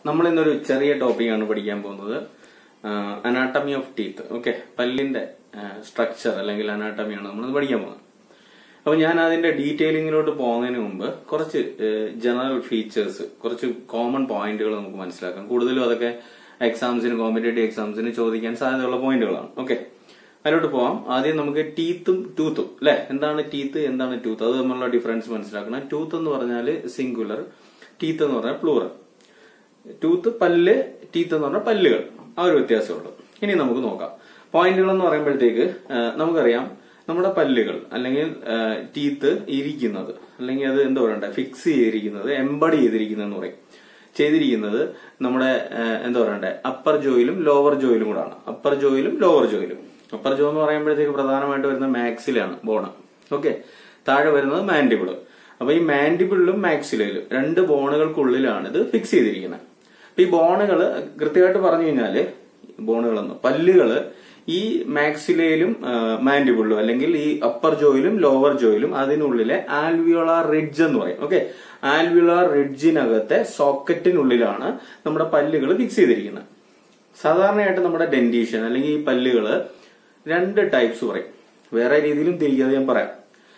നമ്മൾ ഇന്നൊരു ചെറിയ ടോപ്പിക്കാണ് പഠിക്കാൻ പോകുന്നത് അനാട്ടമി ഓഫ് ടീത്ത് ഓക്കെ പല്ലിന്റെ സ്ട്രക്ചർ അല്ലെങ്കിൽ അനാട്ടമിയാണ് നമ്മൾ പഠിക്കാൻ പോകുന്നത് അപ്പൊ ഞാൻ അതിന്റെ ഡീറ്റെയിലിങ്ങിലോട്ട് പോകുന്നതിന് മുമ്പ് കുറച്ച് ജനറൽ ഫീച്ചേഴ്സ് കുറച്ച് കോമൺ പോയിന്റുകൾ നമുക്ക് മനസ്സിലാക്കാം കൂടുതലും അതൊക്കെ എക്സാംസിന് കോമ്പറ്റേറ്റീവ് എക്സാംസിന് ചോദിക്കാൻ സാധ്യതയുള്ള പോയിന്റുകളാണ് ഓക്കെ അതിലോട്ട് പോവാം ആദ്യം നമുക്ക് ടീത്തും ടൂത്തും അല്ലെ എന്താണ് ടീത്ത് എന്താണ് ടൂത്ത് അത് തമ്മിലുള്ള ഡിഫറൻസ് മനസ്സിലാക്കണം ടൂത്ത് എന്ന് പറഞ്ഞാൽ സിംഗുലർ ടീത്ത് എന്ന് പറഞ്ഞാൽ പ്ലൂറൽ ടൂത്ത് പല്ല് ടീത്ത് എന്ന് പറഞ്ഞാൽ പല്ലുകൾ ആ ഒരു വ്യത്യാസമുള്ളൂ ഇനി നമുക്ക് നോക്കാം പോയിന്റുകൾ എന്ന് പറയുമ്പോഴത്തേക്ക് നമുക്കറിയാം നമ്മുടെ പല്ലുകൾ അല്ലെങ്കിൽ ടീത്ത് ഇരിക്കുന്നത് അല്ലെങ്കിൽ അത് എന്താ പറയണ്ടേ ഫിക്സ് ചെയ്തിരിക്കുന്നത് എംബഡി ചെയ്തിരിക്കുന്നതെന്ന് പറയും ചെയ്തിരിക്കുന്നത് നമ്മുടെ എന്താ പറയണ്ടേ അപ്പർ ജോയിലും ലോവർ ജോയിലും കൂടാണ് അപ്പർ ജോയിലും ലോവർ ജോയിലും അപ്പർ ജോ എന്ന് പറയുമ്പോഴത്തേക്ക് പ്രധാനമായിട്ട് വരുന്ന മാക്സിലാണ് ബോണ് ഓക്കെ താഴെ വരുന്നത് മാൻഡിബിള് അപ്പൊ ഈ മാൻഡിബിളിലും മാക്സിലയിലും രണ്ട് ബോണുകൾക്കുള്ളിലാണ് ഇത് ഫിക്സ് ചെയ്തിരിക്കുന്നത് അപ്പൊ ഈ ബോണുകൾ കൃത്യമായിട്ട് പറഞ്ഞു കഴിഞ്ഞാല് ബോണുകളെന്ന് പല്ലുകള് ഈ മാക്സിലയിലും മാൻഡിബിളിലും അല്ലെങ്കിൽ ഈ അപ്പർ ജോയിലും ലോവർ ജോയിലും അതിനുള്ളിലെ ആൽവിയോളാർ റിഡ്ജ് എന്ന് പറയും ഓക്കെ ആൽവിയോളാർ റിഡ്ജിനകത്തെ സോക്കറ്റിനുള്ളിലാണ് നമ്മുടെ പല്ലുകൾ ഫിക്സ് ചെയ്തിരിക്കുന്നത് സാധാരണയായിട്ട് നമ്മുടെ ഡെന്റീഷൻ അല്ലെങ്കിൽ ഈ പല്ലുകള് രണ്ട് ടൈപ്സ് പറയും വേറെ രീതിയിലും തിരിക്കാതെ ഞാൻ പറയാം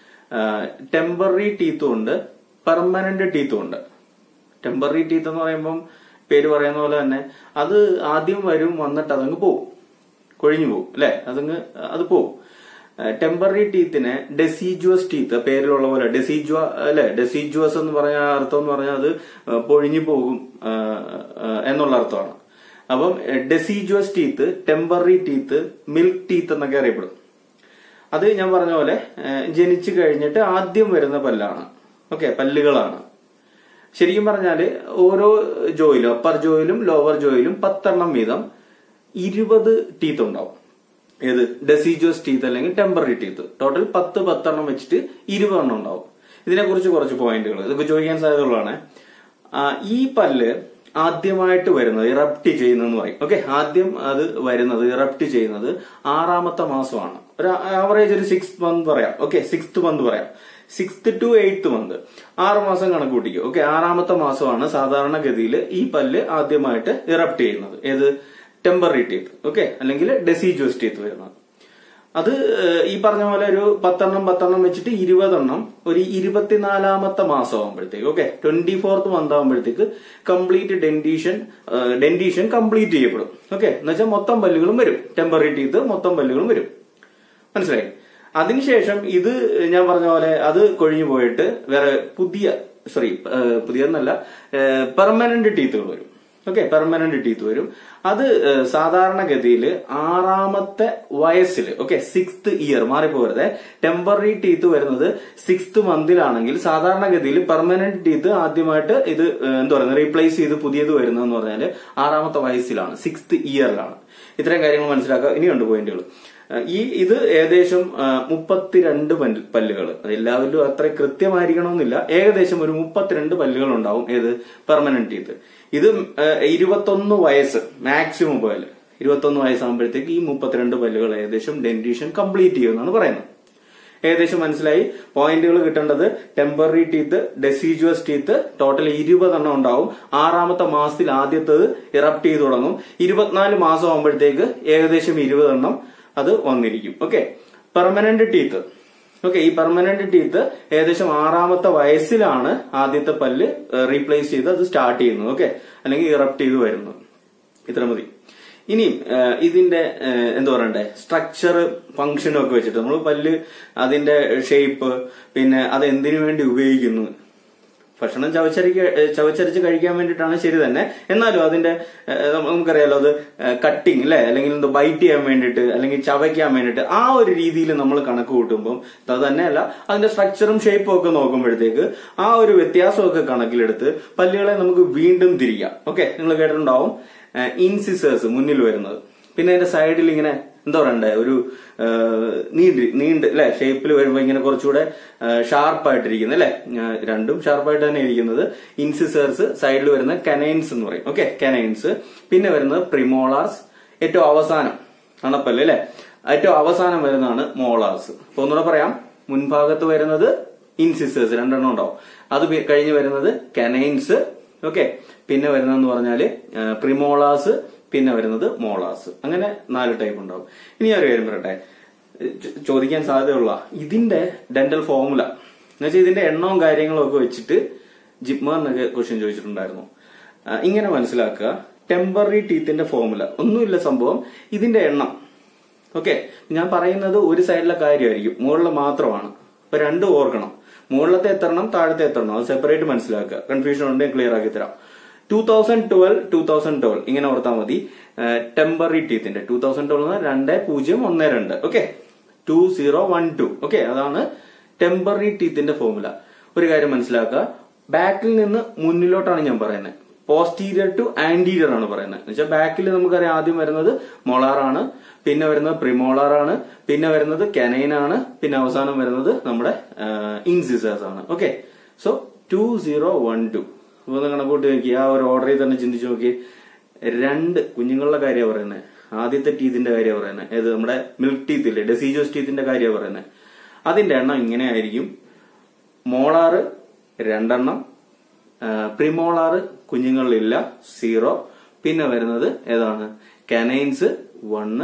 ടെമ്പററി ടീത്തും ഉണ്ട് പെർമനന്റ് ടീത്തും ഉണ്ട് ടെമ്പററി ടീത്ത് എന്ന് പറയുമ്പം പേര് പറയുന്ന പോലെ തന്നെ അത് ആദ്യം വരും വന്നിട്ട് അതങ്ങ് പോവും കൊഴിഞ്ഞു പോവും അല്ലെ അതങ്ങ് അത് പോവും ടെമ്പററി ടീത്തിനെ ഡെസീജുവസ് ടീത്ത് പേരിലുള്ള പോലെ ഡെസീജുവ അല്ലെ ഡെസീജുവസ് എന്ന് പറഞ്ഞ അർത്ഥം എന്ന് പറഞ്ഞാൽ അത് പൊഴിഞ്ഞു പോകും എന്നുള്ള അർത്ഥമാണ് അപ്പം deciduous teeth temporary teeth milk teeth എന്നൊക്കെ അറിയപ്പെടും അത് ഞാൻ പറഞ്ഞ പോലെ ജനിച്ചു കഴിഞ്ഞിട്ട് ആദ്യം വരുന്ന പല്ലാണ് ഓക്കെ പല്ലുകളാണ് ശരിക്കും പറഞ്ഞാല് ഓരോ ജോയിലും അപ്പർ ജോയിലും ലോവർ ജോയിലും പത്തെണ്ണം വീതം ഇരുപത് ടീത്ത് ഉണ്ടാവും ഏത് ഡെസീജോസ് ടീത്ത് അല്ലെങ്കിൽ ടെമ്പററി ടീത്ത് ടോട്ടൽ പത്ത് പത്തെണ്ണം വെച്ചിട്ട് ഇരുപതെണ്ണം ഉണ്ടാവും ഇതിനെക്കുറിച്ച് കുറച്ച് പോയിന്റുകൾ ഇതൊക്കെ ചോദിക്കാൻ സാധ്യതയുള്ളതാണ് ഈ പല്ല് ആദ്യമായിട്ട് വരുന്നത് ഇറപ്റ്റ് ചെയ്യുന്നതെന്ന് പറയും ഓക്കെ ആദ്യം അത് വരുന്നത് ഇറപ്റ്റ് ചെയ്യുന്നത് ആറാമത്തെ മാസമാണ് ഒരു ആവറേജ് ഒരു സിക്സ് മന്ത് പറയാം ഓക്കെ സിക്സ്ത് മന്ത് പറയാം സിക്സ്ത് ടു എയ്ത്ത് മന്ത് ആറ് മാസം കണക്ക് കൂട്ടിക്കും ഓക്കെ ആറാമത്തെ മാസമാണ് സാധാരണഗതിയിൽ ഈ പല്ല് ആദ്യമായിട്ട് ഇറപ്റ്റ് ചെയ്യുന്നത് ഏത് ടെമ്പററി ടീത്ത് ഓക്കെ അല്ലെങ്കിൽ ഡെസീജോസ് ടീത്ത് വരുന്നത് അത് ഈ പറഞ്ഞ പോലെ ഒരു പത്തെണ്ണം പത്തെണ്ണം വെച്ചിട്ട് ഇരുപതെണ്ണം ഒരു ഇരുപത്തിനാലാമത്തെ മാസം ആകുമ്പോഴത്തേക്ക് ഓക്കെ ട്വന്റി ഫോർത്ത് മന്ത് ആകുമ്പോഴത്തേക്ക് കംപ്ലീറ്റ് ഡെന്റീഷൻ ഡെന്റീഷൻ കംപ്ലീറ്റ് ചെയ്യപ്പെടും ഓക്കെ എന്നുവെച്ചാൽ മൊത്തം പല്ലുകളും വരും ടെമ്പററി ടീത്ത് മൊത്തം പല്ലുകളും വരും മനസ്സിലായി അതിനുശേഷം ഇത് ഞാൻ പറഞ്ഞ പോലെ അത് കൊഴിഞ്ഞു പോയിട്ട് വേറെ പുതിയ സോറി പുതിയതെന്നല്ല പെർമനന്റ് ടീത്തുകൾ വരും ഓക്കെ പെർമനന്റ് ടീത്ത് വരും അത് സാധാരണഗതിയിൽ ആറാമത്തെ വയസ്സിൽ ഓക്കെ സിക്സ്ത് ഇയർ മാറിപ്പോരുത് ടെമ്പററി ടീത്ത് വരുന്നത് സിക്സ്ത് മന്തിലാണെങ്കിൽ സാധാരണഗതിയിൽ പെർമനന്റ് ടീത്ത് ആദ്യമായിട്ട് ഇത് എന്താ പറയുന്നത് റീപ്ലേസ് ചെയ്ത് പുതിയത് വരുന്നതെന്ന് പറഞ്ഞാൽ ആറാമത്തെ വയസ്സിലാണ് സിക്സ്ത് ഇയറിലാണ് ഇത്തരം കാര്യങ്ങൾ മനസ്സിലാക്കുക ഇനിയുണ്ട് പോയിന്റുകൾ ഈ ഇത് ഏകദേശം മുപ്പത്തിരണ്ട് പല്ലുകൾ എല്ലാവരിലും അത്ര കൃത്യമായിരിക്കണമെന്നില്ല ഏകദേശം ഒരു മുപ്പത്തിരണ്ട് പല്ലുകൾ ഉണ്ടാവും ഏത് പെർമനന്റ് ടീത്ത് ഇത് ഇരുപത്തൊന്ന് വയസ്സ് മാക്സിമം പോയാൽ ഇരുപത്തൊന്ന് വയസ്സാകുമ്പോഴത്തേക്ക് ഈ മുപ്പത്തിരണ്ട് പല്ലുകൾ ഏകദേശം ഡെന്റീഷൻ കംപ്ലീറ്റ് ചെയ്യുമെന്നാണ് പറയുന്നത് ഏകദേശം മനസ്സിലായി പോയിന്റുകൾ കിട്ടേണ്ടത് temporary teeth deciduous teeth total ഇരുപതെണ്ണം ഉണ്ടാവും ആറാമത്തെ മാസത്തിൽ ആദ്യത്തേത് ഇറപ്റ്റ് ചെയ്ത് തുടങ്ങും ഇരുപത്തിനാല് മാസം ആകുമ്പോഴത്തേക്ക് ഏകദേശം ഇരുപതെണ്ണം അത് വന്നിരിക്കും ഓക്കെ പെർമനന്റ് ടീത്ത് ഓക്കെ ഈ പെർമനന്റ് ടീത്ത് ഏകദേശം ആറാമത്തെ വയസ്സിലാണ് ആദ്യത്തെ പല്ല് റീപ്ലേസ് ചെയ്ത് അത് സ്റ്റാർട്ട് ചെയ്യുന്നത് ഓക്കെ അല്ലെങ്കിൽ ഇറപ്റ്റ് ചെയ്ത് വരുന്നത് ഇത്ര മതി ഇനി ഇതിന്റെ എന്താ പറയണ്ടേ സ്ട്രക്ചർ ഫംഗ്ഷനും ഒക്കെ വെച്ചിട്ട് നമ്മൾ പല്ല് അതിന്റെ ഷേപ്പ് പിന്നെ അത് എന്തിനു വേണ്ടി ഉപയോഗിക്കുന്നു ഭക്ഷണം ചവച്ചരിക്ക് ചവച്ചരിച്ച് കഴിക്കാൻ വേണ്ടിയിട്ടാണ് ശരി തന്നെ എന്നാലും അതിന്റെ നമുക്കറിയാലോ അത് കട്ടിങ് അല്ലെ അല്ലെങ്കിൽ എന്തോ ബൈറ്റ് ചെയ്യാൻ വേണ്ടിയിട്ട് അല്ലെങ്കിൽ ചവയ്ക്കാൻ വേണ്ടിയിട്ട് ആ ഒരു രീതിയിൽ നമ്മൾ കണക്ക് കൂട്ടുമ്പോൾ അത് തന്നെയല്ല അതിന്റെ സ്ട്രക്ചറും ഷേപ്പും ഒക്കെ നോക്കുമ്പോഴത്തേക്ക് ആ ഒരു വ്യത്യാസമൊക്കെ കണക്കിലെടുത്ത് പല്ലുകളെ നമുക്ക് വീണ്ടും തിരിക്കാം ഓക്കെ നിങ്ങൾ കേട്ടിട്ടുണ്ടാവും ഇൻസിസേഴ്സ് മുന്നിൽ വരുന്നത് പിന്നെ അതിന്റെ സൈഡിൽ ഇങ്ങനെ എന്താ പറയണ്ടേ ഒരു നീണ്ട് നീണ്ട് അല്ലെ ഷേപ്പിൽ വരുമ്പോൾ ഇങ്ങനെ കുറച്ചുകൂടെ ഷാർപ്പായിട്ടിരിക്കുന്നത് അല്ലെ രണ്ടും ഷാർപ്പായിട്ട് തന്നെ ഇരിക്കുന്നത് ഇൻസിസേഴ്സ് സൈഡിൽ വരുന്ന കനൈൻസ് എന്ന് പറയും ഓക്കെ കനൈൻസ് പിന്നെ വരുന്നത് പ്രിമോളാർസ് ഏറ്റവും അവസാനം അണപ്പല്ല് അല്ലെ ഏറ്റവും അവസാനം വരുന്നതാണ് മോളാർസ് അപ്പൊ ഒന്നുകൂടെ പറയാം മുൻഭാഗത്ത് വരുന്നത് ഇൻസിസേഴ്സ് രണ്ടെണ്ണം ഉണ്ടാവും അത് കഴിഞ്ഞ് വരുന്നത് കനൈൻസ് ഓക്കെ പിന്നെ വരുന്നതെന്ന് പറഞ്ഞാല് പ്രിമോളാസ് പിന്നെ വരുന്നത് മോളാസ് അങ്ങനെ നാല് ടൈപ്പ് ഉണ്ടാവും ഇനി ഞാൻ ഒരു കാര്യം പറയട്ടെ ചോ- ചോദിക്കാൻ സാധ്യതയുള്ള ഇതിന്റെ ഡെന്റൽ ഫോർമുല എന്നുവെച്ചാൽ ഇതിന്റെ എണ്ണവും കാര്യങ്ങളും ഒക്കെ വെച്ചിട്ട് ജിപ്മറിനൊക്കെ ക്വസ്റ്റ്യൻ ചോദിച്ചിട്ടുണ്ടായിരുന്നു ആ, ഇങ്ങനെ മനസ്സിലാക്കുക ടെമ്പററി ടീത്തിന്റെ ഫോർമുല ഒന്നുമില്ല സംഭവം ഇതിന്റെ എണ്ണം ഓക്കെ ഞാൻ പറയുന്നത് ഒരു സൈഡിലെ കാര്യമായിരിക്കും മുകളിലെ മാത്രമാണ് അപ്പൊ രണ്ടും ഓർക്കണം മുകളിലത്തെ എത്രണ്ണം താഴത്തെ എത്രണ്ണം അത് സെപ്പറേറ്റ് മനസ്സിലാക്കുക കൺഫ്യൂഷൻ ഉണ്ടെങ്കിൽ ക്ലിയർ ആക്കി തരാം two thousand twelve two thousand twelve ഇങ്ങനെ ഓർത്താൽ മതി ടെമ്പററി ടീത്തിന്റെ ടൂ തൗസൻഡ് ട്വൽവ് രണ്ട് പൂജ്യം ഒന്ന് രണ്ട് okay two zero one two okay അതാണ് ടെമ്പററി ടീത്തിന്റെ ഫോർമുല ഒരു കാര്യം മനസ്സിലാക്കുക ബാക്കിൽ നിന്ന് മുന്നിലോട്ടാണ് ഞാൻ പറയുന്നത് പോസ്റ്റീരിയർ ടു ആന്റീരിയർ ആണ് പറയുന്നത് എന്നുവെച്ചാൽ ബാക്കിൽ നമുക്കറിയാം ആദ്യം വരുന്നത് മൊളാറാണ് പിന്നെ വരുന്നത് പ്രിമോളാർ ആണ് പിന്നെ വരുന്നത് കെനൈൻ ആണ് പിന്നെ അവസാനം വരുന്നത് നമ്മുടെ ഇൻസിസേഴ്സ് ആണ് okay so two zero one two അപ്പൊ ഒന്ന് കണക്കൂട്ടി നോക്കി ആ ഒരു ഓർഡറിൽ തന്നെ ചിന്തിച്ചു നോക്കി രണ്ട് കുഞ്ഞുങ്ങളുടെ കാര്യമാണ് പറയുന്നത് ആദ്യത്തെ ടീത്തിന്റെ കാര്യമാണ് പറയുന്നത് ഏത് നമ്മുടെ മിൽക്ക് ടീത്ത് ഇല്ലേ ഡെസീജോസ് ടീത്തിന്റെ കാര്യമാണ് പറയുന്നത് അതിന്റെ എണ്ണം ഇങ്ങനെ ആയിരിക്കും മോളാറ് രണ്ടെണ്ണം പ്രിമോളാറ് കുഞ്ഞുങ്ങളിലില്ല സീറോ പിന്നെ വരുന്നത് ഏതാണ് കനൈൻസ് വണ്ണ്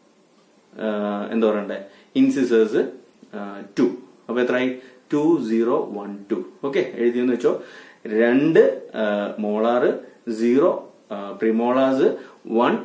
എന്താ പറയണ്ടേ ഇൻസിസേഴ്സ് ടു അപ്പൊ എത്രയായി two zero one two okay എഴുതിയെന്ന് വെച്ചോ രണ്ട് molar zero premolars one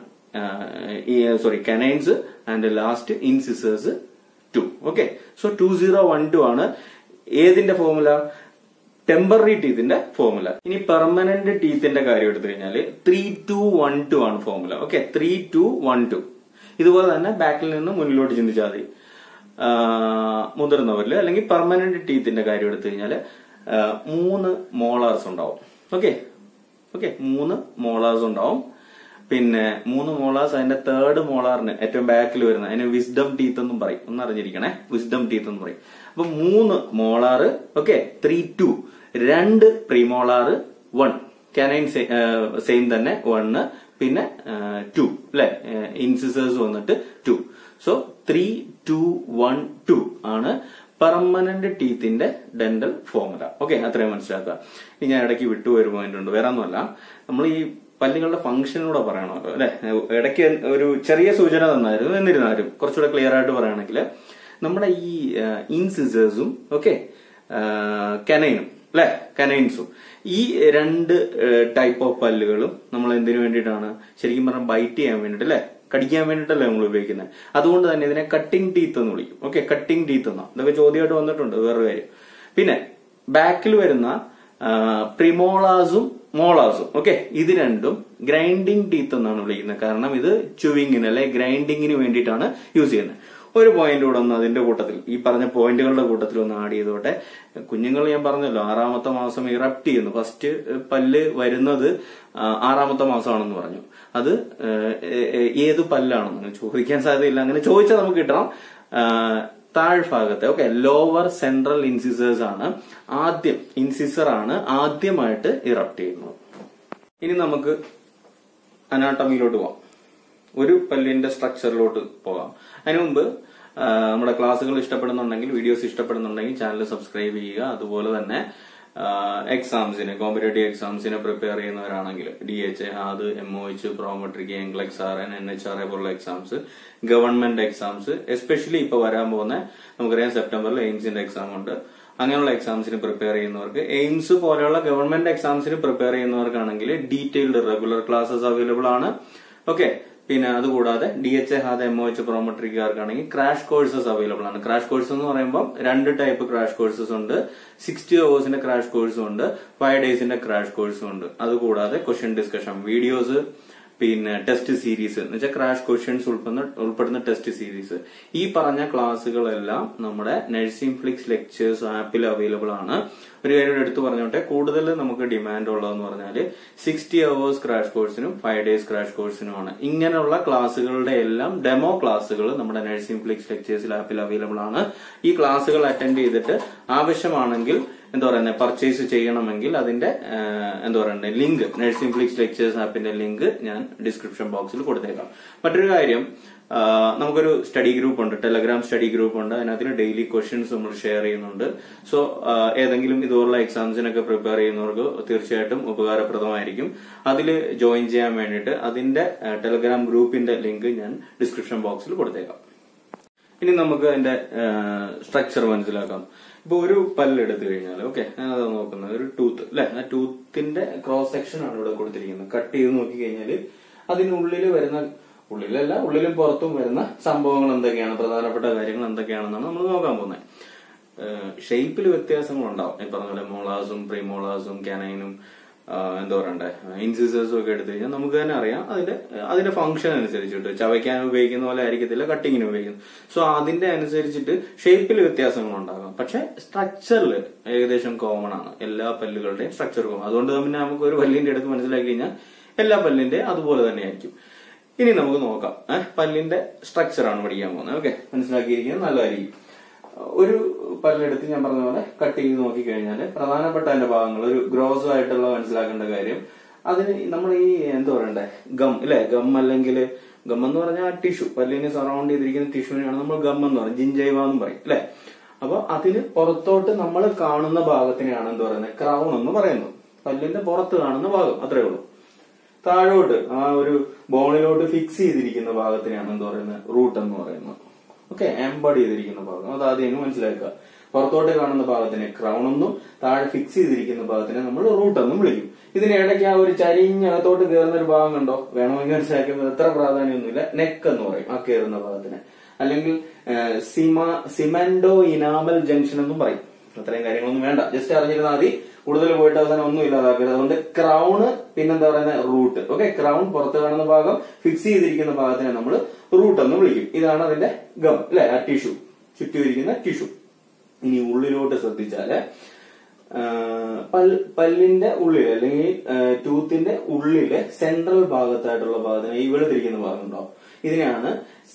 sorry canines and last incisors two okay so two zero one two ആണ് ഏതിന്റെ ഫോർമുല ടെമ്പററി ടീത്തിന്റെ ഫോർമുല ഇനി പെർമനന്റ് ടീത്തിന്റെ കാര്യം എടുത്തു കഴിഞ്ഞാല് ത്രീ ടു വൺ ടു ആണ് formula okay three two one two ഇതുപോലെ തന്നെ ബാക്കിൽ നിന്ന് മുന്നിലോട്ട് ചിന്തിച്ചാൽ മതി ആ, മുതിർന്നവരിൽ അല്ലെങ്കിൽ പെർമനന്റ് ടീത്തിന്റെ കാര്യം എടുത്തു കഴിഞ്ഞാല് ആ, മൂന്ന് മോളാർസ് ഉണ്ടാവും ഓക്കെ ഓക്കെ മൂന്ന് മോളാർസ് ഉണ്ടാവും പിന്നെ മൂന്ന് മോളാർസ് അതിന്റെ തേർഡ് മോളാറിന് ഏറ്റവും ബാക്കിൽ വരുന്ന അതിന് വിസ്ഡം ടീത്ത് എന്നും പറയും ഒന്ന് അറിഞ്ഞിരിക്കണേ വിസ്ഡം ടീത്ത് എന്ന് പറയും അപ്പൊ മൂന്ന് മോളാറ് ഓക്കെ ത്രീ ടു രണ്ട് പ്രീമോളാറ് വൺ കാനൈൻ സെയിം തന്നെ വണ്ണ് പിന്നെ ടു അല്ലെ ഇൻസിസേഴ്സ് വന്നിട്ട് two so three two one two ആണ് പെർമനന്റ് ടീത്തിന്റെ ഡെന്റൽ ഫോർമുല ഓക്കെ അത്രയും മനസ്സിലാക്കുക ഇനി ഞാൻ ഇടയ്ക്ക് വിട്ടു ഒരു പോയിന്റ് ഉണ്ട് വേറെ ഒന്നുമല്ല നമ്മൾ ഈ പല്ലുകളുടെ ഫംഗ്ഷനൂടെ പറയണമല്ലോ അല്ലെ ഇടയ്ക്ക് ഒരു ചെറിയ സൂചന തന്നായിരുന്നു എന്നിരുന്നാലും കുറച്ചുകൂടെ ക്ലിയർ ആയിട്ട് പറയുകയാണെങ്കിൽ നമ്മുടെ ഈ ഇൻസിസേഴ്സും ഓക്കെ കനൈനും അല്ലെ കനൈൻസും ഈ രണ്ട് ടൈപ്പ് ഓഫ് പല്ലുകളും നമ്മൾ എന്തിനു വേണ്ടിയിട്ടാണ് ശരിക്കും പറഞ്ഞാൽ ബൈറ്റ് ചെയ്യാൻ വേണ്ടിയിട്ട് അല്ലെ കടിക്കാൻ വേണ്ടിയിട്ടല്ലേ നമ്മൾ ഉപയോഗിക്കുന്നത് അതുകൊണ്ട് തന്നെ ഇതിനെ കട്ടിംഗ് ടീത്ത് എന്ന് വിളിക്കും ഓക്കെ കട്ടിംഗ് ടീത്ത് എന്നാ ഇതൊക്കെ ചോദ്യമായിട്ട് വന്നിട്ടുണ്ട് വേറൊരു കാര്യം പിന്നെ ബാക്കിൽ വരുന്ന പ്രിമോളാസും മോളാസും ഓക്കെ ഇത് രണ്ടും ഗ്രൈൻഡിങ് ടീത്ത് എന്നാണ് വിളിക്കുന്നത് കാരണം ഇത് ചുവിങ്ങിന് അല്ലെ ഗ്രൈൻഡിങ്ങിന് വേണ്ടിയിട്ടാണ് യൂസ് ചെയ്യുന്നത് ഒരു പോയിന്റ് കൂടെ ഒന്ന് അതിന്റെ കൂട്ടത്തിൽ ഈ പറഞ്ഞ പോയിന്റുകളുടെ കൂട്ടത്തിൽ ഒന്ന് ആഡ് ചെയ്തോട്ടെ കുഞ്ഞുങ്ങൾ ഞാൻ പറഞ്ഞല്ലോ ആറാമത്തെ മാസം ഇറപ്റ്റ് ചെയ്യുന്നു ഫസ്റ്റ് പല്ല് വരുന്നത് ആ, ആറാമത്തെ മാസമാണെന്ന് പറഞ്ഞു അത് ഏഹ്, ഏഹ്, ഏത് പല്ലാണെന്ന് ചോദിക്കാൻ സാധ്യതയില്ല അങ്ങനെ ചോദിച്ചാൽ നമുക്ക് കിട്ടണം ആ, താഴ്ഭാഗത്തെ ഓക്കെ ലോവർ സെൻട്രൽ ഇൻസിസേഴ്സ് ആണ് ആദ്യം ഇൻസിസർ ആണ് ആദ്യമായിട്ട് ഇറപ്റ്റ് ചെയ്യുന്നത് ഇനി നമുക്ക് അനാട്ടമിയിലോട്ട് പോവാം ഒരു പല്ലിന്റെ സ്ട്രക്ചറിലോട്ട് പോകാം അതിനു മുമ്പ് ആ, നമ്മുടെ ക്ലാസ്സുകൾ ഇഷ്ടപ്പെടുന്നുണ്ടെങ്കിൽ വീഡിയോസ് ഇഷ്ടപ്പെടുന്നുണ്ടെങ്കിൽ ചാനൽ സബ്സ്ക്രൈബ് ചെയ്യുക അതുപോലെ തന്നെ എക്സാംസിന് കോമ്പറ്റേറ്റീവ് എക്സാംസിന് പ്രിപ്പയർ ചെയ്യുന്നവരാണെങ്കിൽ ഡി എച്ച് അത് M O H Prometric NCLEX R N N H R A പോലുള്ള എക്സാംസ് ഗവൺമെന്റ് എക്സാംസ് എസ്പെഷ്യലി ഇപ്പൊ വരാൻ പോകുന്ന നമുക്കറിയാം സെപ്റ്റംബറിൽ എയിംസിന്റെ എക്സാം ഉണ്ട് അങ്ങനെയുള്ള എക്സാംസിന് പ്രിപ്പയർ ചെയ്യുന്നവർക്ക് എയിംസ് പോലെയുള്ള ഗവൺമെന്റ് എക്സാംസിന് പ്രിപ്പയർ ചെയ്യുന്നവർക്കാണെങ്കിൽ ഡീറ്റെയിൽഡ് റെഗുലർ ക്ലാസ്സസ് അവൈലബിൾ ആണ് ഓക്കെ പിന്നെ അതുകൂടാതെ D H A HAAD M O H പ്രോമട്രിക്കാർക്കാണെങ്കിൽ ക്രാഷ് കോഴ്സസ് അവൈലബിൾ ആണ് ക്രാഷ് കോഴ്സ് എന്ന് പറയുമ്പോൾ രണ്ട് ടൈപ്പ് ക്രാഷ് കോഴ്സസ് ഉണ്ട് സിക്സ്റ്റി അവേഴ്സിന്റെ ക്രാഷ് കോഴ്സും ഉണ്ട് ഫൈവ് ഡേയ്സിന്റെ ക്രാഷ് കോഴ്സും ഉണ്ട് അതുകൂടാതെ ക്വസ്റ്റ്യൻ ഡിസ്കഷൻ വീഡിയോസ് പിന്നെ ടെസ്റ്റ് സീരീസ് എന്ന് വെച്ചാൽ ക്രാഷ് ക്വസ്റ്റ്യൻസ് ഉൾപ്പെടുന്ന ഉൾപ്പെടുന്ന ടെസ്റ്റ് സീരീസ് ഈ പറഞ്ഞ ക്ലാസ്സുകളെല്ലാം നമ്മുടെ നഴ്സിംഗ് ഫ്ലിക്സ് ലെക്ചേഴ്സ് ആപ്പിൽ അവൈലബിൾ ആണ് ഒരു കാര്യം കൂടി എടുത്തു പറഞ്ഞോട്ടെ കൂടുതൽ നമുക്ക് ഡിമാൻഡ് ഉള്ളതെന്ന് പറഞ്ഞാല് സിക്സ്റ്റി അവേഴ്സ് ക്രാഷ് കോഴ്സിനും ഫൈവ് ഡേയ്സ് ക്രാഷ് കോഴ്സിനുമാണ് ഇങ്ങനെയുള്ള ക്ലാസ്സുകളുടെ എല്ലാം ഡെമോ ക്ലാസ്സുകൾ നമ്മുടെ നഴ്സിംഗ് ഫ്ലിക്സ് ലെക്ചേഴ്സ് ആപ്പിൽ അവൈലബിൾ ആണ് ഈ ക്ലാസ്സുകൾ അറ്റൻഡ് ചെയ്തിട്ട് ആവശ്യമാണെങ്കിൽ എന്താ പറയുന്നത് പർച്ചേസ് ചെയ്യണമെങ്കിൽ അതിന്റെ ആ, എന്താ പറയുന്നത് ലിങ്ക് നഴ്സിംഗ് ഫ്ലിക്സ് ലെക്ചേഴ്സ് ആപ്പിന്റെ ലിങ്ക് ഞാൻ ഡിസ്ക്രിപ്ഷൻ ബോക്സിൽ കൊടുത്തേക്കാം മറ്റൊരു കാര്യം ആ, നമുക്കൊരു സ്റ്റഡി ഗ്രൂപ്പ് ഉണ്ട് ടെലഗ്രാം സ്റ്റഡി ഗ്രൂപ്പ് ഉണ്ട് അതിനകത്ത് ഡെയിലി ക്വസ്റ്റ്യൻസ് നമ്മൾ ഷെയർ ചെയ്യുന്നുണ്ട് സോ ഏതെങ്കിലും ഇതുപോലുള്ള എക്സാംസിനൊക്കെ പ്രിപ്പയർ ചെയ്യുന്നവർക്ക് തീർച്ചയായിട്ടും ഉപകാരപ്രദമായിരിക്കും അതിൽ ജോയിൻ ചെയ്യാൻ വേണ്ടിയിട്ട് അതിന്റെ ടെലഗ്രാം ഗ്രൂപ്പിന്റെ ലിങ്ക് ഞാൻ ഡിസ്ക്രിപ്ഷൻ ബോക്സിൽ കൊടുത്തേക്കാം ഇനി നമുക്ക് അതിന്റെ സ്ട്രക്ചർ മനസ്സിലാക്കാം ഇപ്പൊ ഒരു പല്ല് എടുത്തു കഴിഞ്ഞാൽ ഓക്കെ ഞാനത് നോക്കുന്നത് ഒരു ടൂത്ത് അല്ലെ ആ ടൂത്തിന്റെ ക്രോസ് സെക്ഷൻ ആണ് ഇവിടെ കൊടുത്തിരിക്കുന്നത് കട്ട് ചെയ്ത് നോക്കി കഴിഞ്ഞാൽ അതിനുള്ളിൽ വരുന്ന ഉള്ളിലല്ല ഉള്ളിലും പുറത്തും വരുന്ന സംഭവങ്ങൾ എന്തൊക്കെയാണ് പ്രധാനപ്പെട്ട കാര്യങ്ങൾ എന്തൊക്കെയാണെന്നാണ് നമ്മൾ നോക്കാൻ പോകുന്നത് ഷേപ്പിൽ വ്യത്യാസങ്ങൾ ഉണ്ടാവും ഈ പറഞ്ഞ പോലെ മോളാസും പ്രീമോളാസും കാനൈനും എന്താ പറയണ്ടേ ഇൻസിസേഴ്സും ഒക്കെ എടുത്തു കഴിഞ്ഞാൽ നമുക്ക് തന്നെ അറിയാം അതിന്റെ അതിന്റെ ഫംഗ്ഷൻ അനുസരിച്ചിട്ട് ചവയ്ക്കാൻ ഉപയോഗിക്കുന്ന പോലെ ആയിരിക്കത്തില്ല കട്ടിങ്ങിന് ഉപയോഗിക്കുന്നത് സോ അതിന്റെ അനുസരിച്ചിട്ട് ഷേപ്പിൽ വ്യത്യാസങ്ങൾ ഉണ്ടാകാം പക്ഷെ സ്ട്രക്ചറിൽ ഏകദേശം കോമൺ ആണ് എല്ലാ പല്ലുകളുടെയും സ്ട്രക്ചർ കോമൺ അതുകൊണ്ട് പിന്നെ നമുക്ക് ഒരു പല്ലിന്റെ അടുത്ത് മനസ്സിലാക്കി കഴിഞ്ഞാൽ എല്ലാ പല്ലിന്റെ അതുപോലെ തന്നെ ആയിരിക്കും ഇനി നമുക്ക് നോക്കാം ഏഹ് പല്ലിന്റെ സ്ട്രക്ചർ ആണ് പഠിക്കാൻ പോകുന്നത് ഓക്കെ മനസ്സിലാക്കിയിരിക്കുന്നത് നല്ലതായിരിക്കും ഒരു പല്ലെടുത്ത് ഞാൻ പറഞ്ഞ പോലെ കട്ട് ചെയ്ത് നോക്കിക്കഴിഞ്ഞാൽ പ്രധാനപ്പെട്ട അതിന്റെ ഭാഗങ്ങൾ ഒരു ഗ്രോസ് ആയിട്ടുള്ള മനസ്സിലാക്കേണ്ട കാര്യം അതിന് നമ്മൾ ഈ എന്താ പറയണ്ടേ ഗം ഇല്ലേ ഗം അല്ലെങ്കിൽ ഗം എന്ന് പറഞ്ഞാൽ ടിഷ്യൂ പല്ലിനെ സറൗണ്ട് ചെയ്തിരിക്കുന്ന ടിഷ്യൂവിനെയാണ് നമ്മൾ ഗം എന്ന് പറയുന്നത് ജിഞ്ചൈവ എന്നും പറയും അല്ലെ അപ്പൊ അതിന് പുറത്തോട്ട് നമ്മൾ കാണുന്ന ഭാഗത്തിനെയാണ് എന്ത് പറയുന്നത് ക്രൗൺ എന്ന് പറയുന്നത് പല്ലിന്റെ പുറത്ത് കാണുന്ന ഭാഗം അത്രേ ഉള്ളൂ താഴോട്ട് ആ ഒരു ബോണിലോട്ട് ഫിക്സ് ചെയ്തിരിക്കുന്ന ഭാഗത്തിനെയാണ് എന്ത് പറയുന്നത് റൂട്ട് എന്ന് പറയുന്നത് ഓക്കെ എംബഡ് ചെയ്തിരിക്കുന്ന ഭാഗം അത് ആദ്യം മനസ്സിലാക്കുക പുറത്തോട്ട് കാണുന്ന ഭാഗത്തിനെ ക്രൗൺ എന്നും താഴെ ഫിക്സ് ചെയ്തിരിക്കുന്ന ഭാഗത്തിനെ നമ്മൾ റൂട്ട് എന്നും വിളിക്കും ഇതിന് ഇടയ്ക്ക് ആ ഒരു ചരിഞ്ഞകത്തോട്ട് കയറുന്ന ഒരു ഭാഗം കണ്ടോ വേണമെങ്കിൽ മനസ്സിലാക്കുമ്പോൾ എത്ര പ്രാധാന്യമൊന്നുമില്ല നെക്ക് എന്ന് പറയും ആ കയറുന്ന ഭാഗത്തിന് അല്ലെങ്കിൽ സിമ സിമന്റോ ഇനാമൽ ജംഗ്ഷൻ എന്നും പറയും അത്രയും കാര്യങ്ങളൊന്നും വേണ്ട ജസ്റ്റ് അറിഞ്ഞിരുന്നാൽ മതി കൂടുതൽ പോയിട്ട് അവസാനം ഒന്നും ഇല്ലാതാക്കരുത് അതുകൊണ്ട് ക്രൗണ് പിന്നെന്താ പറയുന്നത് റൂട്ട് ഓക്കെ ക്രൗൺ പുറത്ത് കാണുന്ന ഭാഗം ഫിക്സ് ചെയ്തിരിക്കുന്ന ഭാഗത്തിനെ നമ്മൾ റൂട്ട് എന്ന് വിളിക്കും ഇതാണ് അതിന്റെ ഗം അല്ലെ ആ ടിഷ്യൂ ചുറ്റുമിരിക്കുന്ന ടിഷ്യൂ ഇനി ഉള്ളിലോട്ട് ശ്രദ്ധിച്ചാല് ആ, പൽ- പല്ലിന്റെ ഉള്ളിൽ അല്ലെങ്കിൽ ടൂത്തിന്റെ ഉള്ളിലെ സെൻട്രൽ ഭാഗത്തായിട്ടുള്ള ഭാഗത്തിന് ഈ വെളുതിരിക്കുന്ന ഭാഗം ഉണ്ടാവും ഇതിനെയാണ്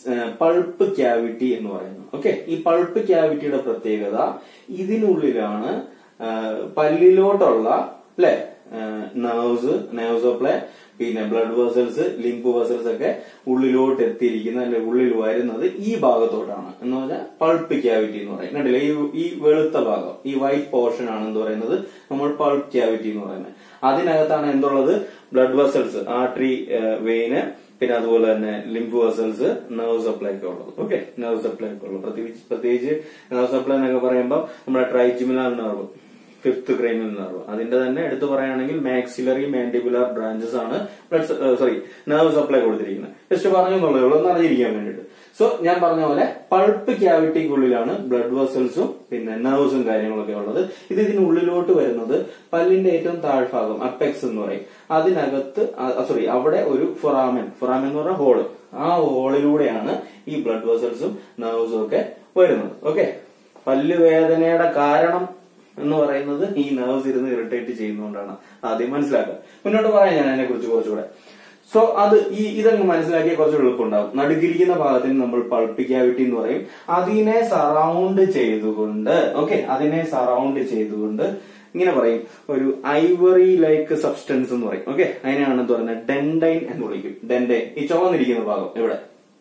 പൾപ്പ് ക്യാവിറ്റി എന്ന് പറയുന്നത് ഓക്കെ ഈ പൾപ്പ് ക്യാവിറ്റിയുടെ പ്രത്യേകത ഇതിനുള്ളിലാണ് ആ, പല്ലിലോട്ടുള്ള അല്ലെ നെർവ്സ് നെർവ്സ് ഓഫ് പിന്നെ ബ്ലഡ് വെസൽസ് ലിംബ് വെസൽസ് ഒക്കെ ഉള്ളിലോട്ട് എത്തിയിരിക്കുന്ന അല്ലെ ഉള്ളിൽ വരുന്നത് ഈ ഭാഗത്തോട്ടാണ് എന്ന് പറഞ്ഞാൽ പൾപ്പ് ക്യാവിറ്റി എന്ന് പറയും കണ്ടില്ലേ ഈ ഈ വെളുത്ത ഭാഗം ഈ വൈറ്റ് പോർഷൻ ആണ് എന്ന് പറയുന്നത് നമ്മൾ പൾപ്പ് ക്യാവിറ്റി എന്ന് പറയുന്നത് അതിനകത്താണ് എന്തുള്ളത് ബ്ലഡ് വെസൽസ് ആർട്ടറി വെയിന് പിന്നെ അതുപോലെ തന്നെ ലിംബ് വെസൽസ് നെർവ് സപ്ലൈ ഒക്കെ ഉള്ളത് ഓക്കെ നെർവ് സപ്ലൈ ഒക്കെ ഉള്ളത് പ്രത്യേകിച്ച് പ്രത്യേകിച്ച് നെർവ് സപ്ലൈ എന്നൊക്കെ പറയുമ്പോൾ നമ്മുടെ trigeminal nerve fifth cranial nerve അതിന്റെ തന്നെ എടുത്തു പറയുകയാണെങ്കിൽ മാക്സിലറി മാൻഡിബുലർ ബ്രാഞ്ചസ് ആണ് ബ്ലഡ് സോറി നെർവ് സപ്ലൈ കൊടുത്തിരിക്കുന്നത് ജസ്റ്റ് പറഞ്ഞു എന്നുള്ളതേ ഉള്ളൂ ഒന്ന് അറിഞ്ഞിരിക്കാൻ വേണ്ടിയിട്ട് സോ ഞാൻ പറഞ്ഞ പോലെ പൾപ്പ് ക്യാവിറ്റിക്കുള്ളിലാണ് ബ്ലഡ് വെസൽസും പിന്നെ നെർവ്സും കാര്യങ്ങളൊക്കെ ഉള്ളത് ഇത് ഇതിനുള്ളിലോട്ട് വരുന്നത് പല്ലിന്റെ ഏറ്റവും താഴ്ഭാഗം അപ്പെക്സ് എന്ന് പറയും അതിനകത്ത് സോറി അവിടെ ഒരു ഫൊറാമൻ ഫൊറാമൻ എന്ന് പറഞ്ഞ ഹോള് ആ ഹോളിലൂടെയാണ് ഈ ബ്ലഡ് വെസൽസും നെർവ്സും ഒക്കെ വരുന്നത് ഓക്കെ പല്ല് വേദനയുടെ കാരണം എന്ന് പറയുന്നത് ഈ നെർവ്സ് ഇരുന്ന് ഇറിറ്റേറ്റ് ചെയ്യുന്നതുകൊണ്ടാണ് ആദ്യം മനസ്സിലാക്കുക മുന്നോട്ട് പറയാം ഞാൻ അതിനെ കുറിച്ച് കുറച്ചുകൂടെ സോ അത് ഈ ഇതങ്ങ് മനസ്സിലാക്കിയ കുറച്ച് എളുപ്പമുണ്ടാവും നടുക്കിരിക്കുന്ന ഭാഗത്തിന് നമ്മൾ പൾപ്പ് ക്യാവിറ്റി എന്ന് പറയും അതിനെ സറൗണ്ട് ചെയ്തുകൊണ്ട് ഓക്കെ അതിനെ സറൗണ്ട് ചെയ്തുകൊണ്ട് ഇങ്ങനെ പറയും ഒരു ഐവറി ലൈക്ക് സബ്സ്റ്റൻസ് എന്ന് പറയും ഓക്കെ അതിനാണ് എന്ത് പറയുന്നത് ഡെൻഡൈൻ എന്ന് വിളിക്കും ഡെൻഡൈൻ ഈ ചുവന്നിരിക്കുന്ന ഭാഗം ഇവിടെ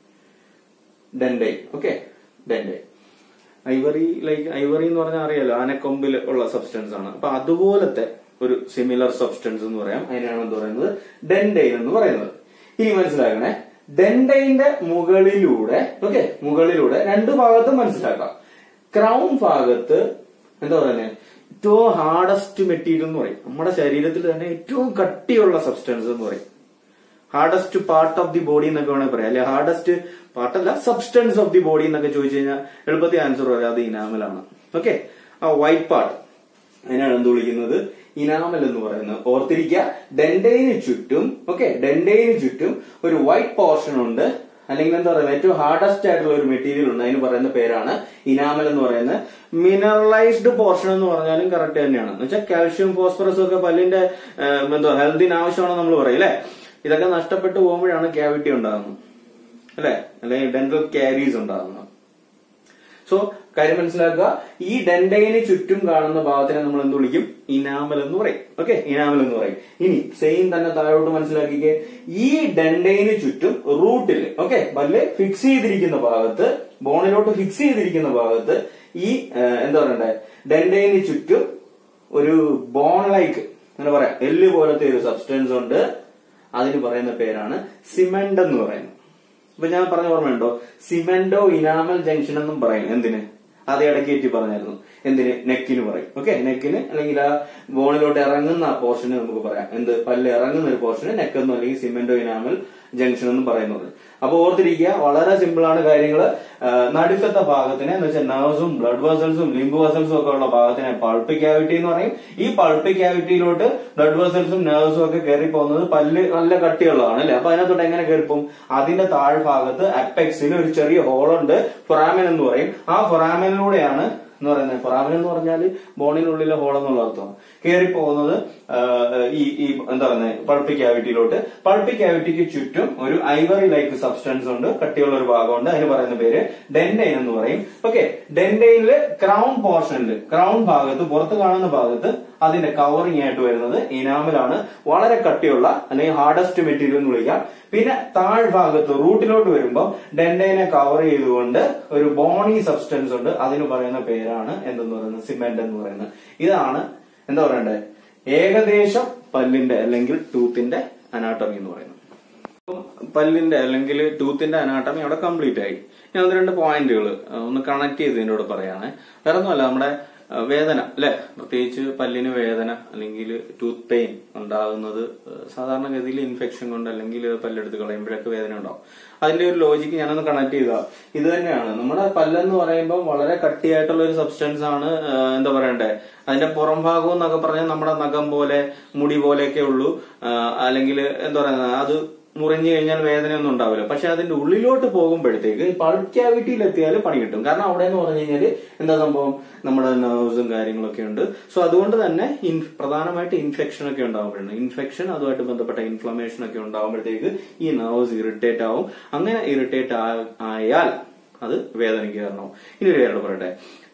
dentine okay dentine ivory like ivory എന്ന് പറഞ്ഞാൽ അറിയാലോ ആനക്കൊമ്പിൽ ഉള്ള സബ്സ്റ്റൻസ് ആണ് അപ്പൊ അതുപോലത്തെ ഒരു സിമിലർ സബ്സ്റ്റൻസ് എന്ന് പറയാം അതിനാണ് എന്ത് പറയുന്നത് ഡെൻഡൈൻ എന്ന് പറയുന്നത് ഇനി മനസ്സിലാക്കണേ ഡെൻഡൈന്റെ മുകളിലൂടെ ഓക്കെ മുകളിലൂടെ രണ്ട് ഭാഗത്തും മനസ്സിലാക്കാം ക്രൗൺ ഭാഗത്ത് എന്താ പറയുന്നത് ഏറ്റവും ഹാർഡസ്റ്റ് മെറ്റീരിയൽ എന്ന് പറയും നമ്മുടെ ശരീരത്തിൽ തന്നെ ഏറ്റവും കട്ടിയുള്ള സബ്സ്റ്റൻസ് എന്ന് പറയും hardest part of the body എന്നൊക്കെ വേണമെങ്കിൽ പറയാം അല്ലെ ഹാർഡസ്റ്റ് പാർട്ടല്ല സബ്സ്റ്റൻസ് ഓഫ് ദി ബോഡി എന്നൊക്കെ ചോദിച്ചു കഴിഞ്ഞാൽ എളുപ്പത്തിൽ ആൻസർ പറയാം അത് ഇനാമലാണ് ഓക്കെ ആ വൈറ്റ് പാർട്ട് അതിനാണ് എന്ത് വിളിക്കുന്നത് ഇനാമൽ എന്ന് പറയുന്നത് ഓർത്തിരിക്കുക ഡെൻഡൈന് ചുറ്റും ഓക്കെ ഡെൻഡൈന് ചുറ്റും ഒരു വൈറ്റ് പോർഷൻ ഉണ്ട് അല്ലെങ്കിൽ എന്താ പറയുന്നത് ഏറ്റവും ഹാർഡസ്റ്റ് ആയിട്ടുള്ള ഒരു മെറ്റീരിയൽ ഉണ്ട് അതിന് പറയുന്ന പേരാണ് ഇനാമൽ എന്ന് പറയുന്നത് മിനറലൈസ്ഡ് പോർഷൻ എന്ന് പറഞ്ഞാലും കറക്റ്റ് തന്നെയാണ് എന്ന് വെച്ചാൽ കാൽഷ്യം ഫോസ്ഫറസ് ഒക്കെ പല്ലിന്റെ ഏഹ്, എന്തോ ഹെൽത്തിന് ആവശ്യമാണെന്ന് നമ്മൾ പറയും അല്ലെ ഇതൊക്കെ നഷ്ടപ്പെട്ടു പോകുമ്പോഴാണ് ക്യാവിറ്റി ഉണ്ടാകുന്നത് അല്ലെ അല്ലെങ്കിൽ ഡെന്റൽ ക്യാരീസ് ഉണ്ടാകുന്നത് സോ കാര്യം മനസ്സിലാക്കുക ഈ ഡെൻഡൈന് ചുറ്റും കാണുന്ന ഭാഗത്തിനെ നമ്മൾ എന്ത് വിളിക്കും ഇനാമൽ എന്ന് പറയും ഓക്കെ ഇനാമൽ എന്ന് പറയും ഇനി സെയിം തന്നെ താഴോട്ട് മനസ്സിലാക്കിക്കേ ഈ ഡെൻഡൈന് ചുറ്റും റൂട്ടിൽ ഓക്കെ പല്ല് ഫിക്സ് ചെയ്തിരിക്കുന്ന ഭാഗത്ത് ബോണിലോട്ട് ഫിക്സ് ചെയ്തിരിക്കുന്ന ഭാഗത്ത് ഈ ആ, എന്താ പറയണ്ടേ ഡെൻഡൈന് ചുറ്റും ഒരു ബോൺ ലൈക്ക് അങ്ങനെ പറയാം എല്ല് പോലത്തെ ഒരു സബ്സ്റ്റൻസ് ഉണ്ട് അതിന് പറയുന്ന പേരാണ് സിമെന്റ് എന്ന് പറയുന്നത് ഇപ്പൊ ഞാൻ പറഞ്ഞ ഓർമ്മയുണ്ടോ സിമെന്റോ ഇനാമൽ ജംഗ്ഷൻ എന്നും പറയും എന്തിന് അത് ഇടയ്ക്ക് കയറ്റി പറഞ്ഞായിരുന്നു എന്തിന് നെക്കിന് പറയും ഓക്കെ നെക്കിന് അല്ലെങ്കിൽ ആ ബോണിലോട്ട് ഇറങ്ങുന്ന പോർഷന് നമുക്ക് പറയാം എന്ത് പല്ല് ഇറങ്ങുന്ന ഒരു പോർഷന് നെക്കെന്നോ അല്ലെങ്കിൽ സിമെന്റോ ഇനാമൽ ജംഗ്ഷൻ എന്ന് പറയുന്നത് അപ്പൊ ഓർത്തിരിക്കുക വളരെ സിമ്പിൾ ആണ് കാര്യങ്ങൾ നടുക്കത്തെ ഭാഗത്തിനെ എന്ന് വെച്ചാൽ നെർവ്സും ബ്ലഡ് വെസൽസും ലിംബ് വെസൽസും ഒക്കെ ഉള്ള ഭാഗത്തിനെ പൾപ്പ് ക്യാവിറ്റി എന്ന് പറയും ഈ പൾപ്പ് ക്യാവിറ്റിയിലോട്ട് ബ്ലഡ് വെസൽസും നെർവ്സും ഒക്കെ കയറി പോകുന്നത് പല്ല് നല്ല കട്ടിയുള്ളതാണ് അല്ലെ അപ്പൊ അതിനകത്തോട്ട് എങ്ങനെ കയറിപ്പോവും അതിന്റെ താഴ്ഭാഗത്ത് അപ്പെക്സിൽ ഒരു ചെറിയ ഹോളുണ്ട് ഫൊറാമിൻ എന്ന് പറയും ആ ഫൊറാമിനിലൂടെയാണ് എന്ന് പറയുന്നത് ഫൊറാമിൻ എന്ന് പറഞ്ഞാൽ ബോണിനുള്ളിലെ ഹോൾ എന്നുള്ള അർത്ഥം കയറി പോകുന്നത് ആ, ഈ ഈ എന്താ പറയുന്നത് പൾപ്പി ക്യാവിറ്റിയിലോട്ട് പൾപ്പി ക്യാവിറ്റിക്ക് ചുറ്റും ഒരു ഐവറി ലൈക്ക് സബ്സ്റ്റൻസ് ഉണ്ട് കട്ടിയുള്ള ഒരു ഭാഗമുണ്ട് അതിന് പറയുന്ന പേര് ഡെൻഡൈൻ എന്ന് പറയും ഓക്കെ ഡെൻഡൈനില് ക്രൗൺ പോർഷനിൽ ക്രൗൺ ഭാഗത്ത് പുറത്ത് കാണുന്ന ഭാഗത്ത് അതിന്റെ കവറിംഗ് ആയിട്ട് വരുന്നത് ഇനാമലാണ് വളരെ കട്ടിയുള്ള അല്ലെങ്കിൽ ഹാർഡസ്റ്റ് മെറ്റീരിയൽ എന്ന് വിളിക്കാം പിന്നെ താഴ്ഭാഗത്ത് റൂട്ടിലോട്ട് വരുമ്പോൾ ഡെൻഡൈനെ കവർ ചെയ്തുകൊണ്ട് ഒരു ബോണി സബ്സ്റ്റൻസ് ഉണ്ട് അതിന് പറയുന്ന പേരാണ് എന്തെന്ന് പറയുന്നത് സിമെന്റ് എന്ന് പറയുന്നത് ഇതാണ് എന്താ പറയണ്ടേ ഏകദേശം പല്ലിന്റെ അല്ലെങ്കിൽ ടൂത്തിന്റെ അനാട്ടമി എന്ന് പറയുന്നത് അപ്പം പല്ലിന്റെ അല്ലെങ്കിൽ ടൂത്തിന്റെ അനാട്ടമി അവിടെ കംപ്ലീറ്റ് ആയി ഞാൻ ഒന്ന് രണ്ട് പോയിന്റുകൾ ഒന്ന് കണക്ട് ചെയ്ത് ഇതിനോട് പറയാണ് വേറെ ഒന്നുമല്ല നമ്മുടെ ആ, വേദന അല്ലെ പ്രത്യേകിച്ച് പല്ലിന് വേദന അല്ലെങ്കിൽ ടൂത്ത് പെയിൻ ഉണ്ടാകുന്നത് ആ, സാധാരണഗതിയിൽ ഇൻഫെക്ഷൻ കൊണ്ട് അല്ലെങ്കിൽ പല്ലെടുത്ത് കളയുമ്പോഴൊക്കെ വേദന ഉണ്ടാവും അതിന്റെ ഒരു ലോജിക്ക് ഞാനൊന്ന് കണക്ട് ചെയ്താ ഇത് തന്നെയാണ് നമ്മുടെ പല്ലെന്ന് പറയുമ്പോൾ വളരെ കട്ടിയായിട്ടുള്ള ഒരു സബ്സ്റ്റൻസ് ആണ് ആ, എന്താ പറയണ്ടേ അതിന്റെ പുറം ഭാഗം എന്നൊക്കെ പറഞ്ഞാൽ നമ്മുടെ നഖം പോലെ മുടി പോലെയൊക്കെ ഉള്ളൂ അല്ലെങ്കിൽ എന്താ പറയുന്നത് അത് മുറിഞ്ഞു കഴിഞ്ഞാൽ വേദനയൊന്നും ഉണ്ടാവില്ല പക്ഷെ അതിന്റെ ഉള്ളിലോട്ട് പോകുമ്പോഴത്തേക്ക് പൾപ്പ് ക്യാവിറ്റിയിൽ എത്തിയാൽ പണി കിട്ടും കാരണം അവിടെ എന്ന് പറഞ്ഞു കഴിഞ്ഞാൽ എന്താ സംഭവം നമ്മുടെ നെർവ്സും കാര്യങ്ങളൊക്കെ ഉണ്ട് സോ അതുകൊണ്ട് തന്നെ ഇൻ- പ്രധാനമായിട്ട് ഇൻഫെക്ഷൻ ഒക്കെ ഉണ്ടാകുമ്പോഴാണ് ഇൻഫെക്ഷൻ അതുമായിട്ട് ബന്ധപ്പെട്ട ഇൻഫ്ലമേഷൻ ഒക്കെ ഉണ്ടാകുമ്പോഴത്തേക്ക് ഈ നെർവ്സ് ഇറിറ്റേറ്റ് ആവും അങ്ങനെ ഇറിറ്റേറ്റ് ആയാൽ അത് വേദനയ്ക്ക് കാരണമാവും ഇനി ഒരു കാര്യം പറയട്ടെ